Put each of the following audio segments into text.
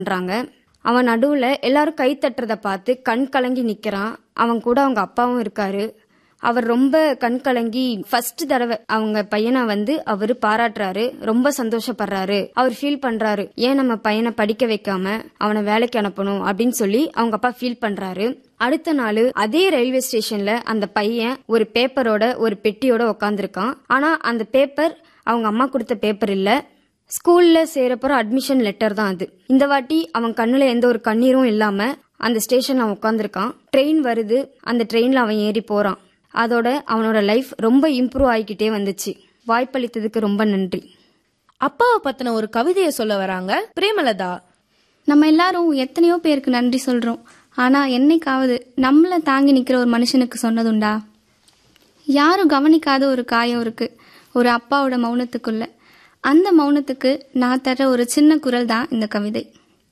பண்றாங்க அவன் நடுவுல எல்லாரும் கை தட்டுறத பார்த்து கண் கலங்கி நிக்கிறான் அவன் கூட அவங்க அப்பாவும் இருக்காரு அவர் ரொம்ப கண் கலங்கி ஃபர்ஸ்ட் தடவை அவங்க பையனை வந்து அவரு பாராட்டுறாரு ரொம்ப சந்தோஷப்படுறாரு அவர் ஃபீல் பண்றாரு ஏன் நம்ம பையனை படிக்க வைக்காம அவனை வேலைக்கு அனுப்பணும் அப்படின்னு சொல்லி அவங்க அப்பா ஃபீல் பண்றாரு அடுத்த நாள் அதே ரயில்வே ஸ்டேஷன்ல அந்த பையன் ஒரு பேப்பரோட ஒரு பெட்டியோட உக்காந்துருக்கான் ஆனா அந்த பேப்பர் அவங்க அம்மா கொடுத்த பேப்பர் இல்ல ஸ்கூல்ல சேரப்போற அட்மிஷன் லெட்டர் தான் அது இந்த வாட்டி அவன் கண்ணுல எந்த ஒரு கண்ணீரும் இல்லாம அந்த ஸ்டேஷன்ல அவன் உட்காந்துருக்கான் ட்ரெயின் வருது அந்த ட்ரெயின்ல அவன் ஏறி போறான் அதோட அவனோட லைஃப் ரொம்ப இம்ப்ரூவ் ஆகிக்கிட்டே வந்துச்சு வாய்ப்பளித்ததுக்கு ரொம்ப நன்றி அப்பாவை பத்தின ஒரு கவிதையை சொல்ல வராங்க பிரேமலதா நம்ம எல்லாரும் எத்தனையோ பேருக்கு நன்றி சொல்றோம் ஆனா என்னைக்காவது நம்மள தாங்கி நிக்கிற ஒரு மனுஷனுக்கு சொன்னதுண்டா யாரும் கவனிக்காத ஒரு காயம் இருக்கு ஒரு அப்பாவோட மௌனத்துக்குள்ள அந்த மௌனத்துக்கு நான் தர ஒரு சின்ன குரல் தான் இந்த கவிதை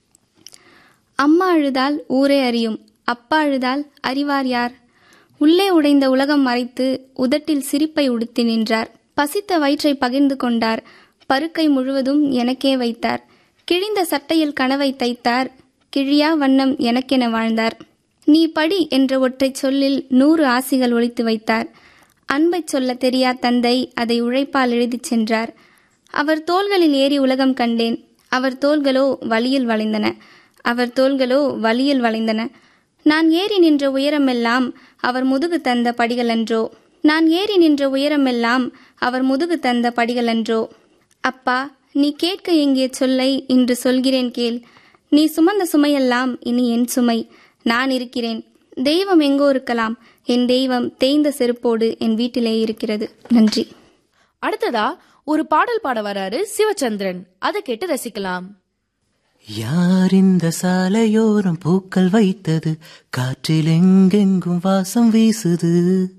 அம்மா அழுதால் ஊரே அறியும் அப்பா அழுதால் அறிவார் யார் உள்ளே உடைந்த உலகம் மறைத்து உதட்டில் சிரிப்பை உடுத்தி நின்றார் பசித்த வயிற்றை பகிர்ந்து கொண்டார் பருக்கை முழுவதும் எனக்கே வைத்தார் கிழிந்த சட்டையில் கனவை தைத்தார் கிழியா வண்ணம் எனக்கென வாழ்ந்தார் நீ படி என்ற ஒற்றைச் சொல்லில் நூறு ஆசிகள் ஒழித்து வைத்தார் அன்பைச் சொல்ல தெரியா தந்தை அதை உழைப்பால் எழுதிச் சென்றார் அவர் தோள்களில் ஏறி உலகம் கண்டேன் அவர் தோள்களோ வழியில் வளைந்தன அவர் தோள்களோ வழியில் வளைந்தன நான் ஏறி நின்ற உயரமெல்லாம் அவர் முதுகு தந்த படிகளன்றோ நான் ஏறி நின்ற உயரமெல்லாம் அவர் முதுகு தந்த படிகளன்றோ அப்பா நீ கேட்க எங்கே சொல்லை இன்று சொல்கிறேன் கேள் நீ சுமந்த சுமையெல்லாம் இனி என் சுமை நான் இருக்கிறேன் தெய்வம் எங்கோ இருக்கலாம் என் தெய்வம் தேய்ந்த செருப்போடு என் வீட்டிலே இருக்கிறது நன்றி அடுத்ததா ஒரு பாடல் பாட வராரு சிவச்சந்திரன் அதை கேட்டு ரசிக்கலாம் யார் இந்த சாலையோரம் பூக்கள் வைத்தது காற்றில் எங்கெங்கும் வாசம் வீசுது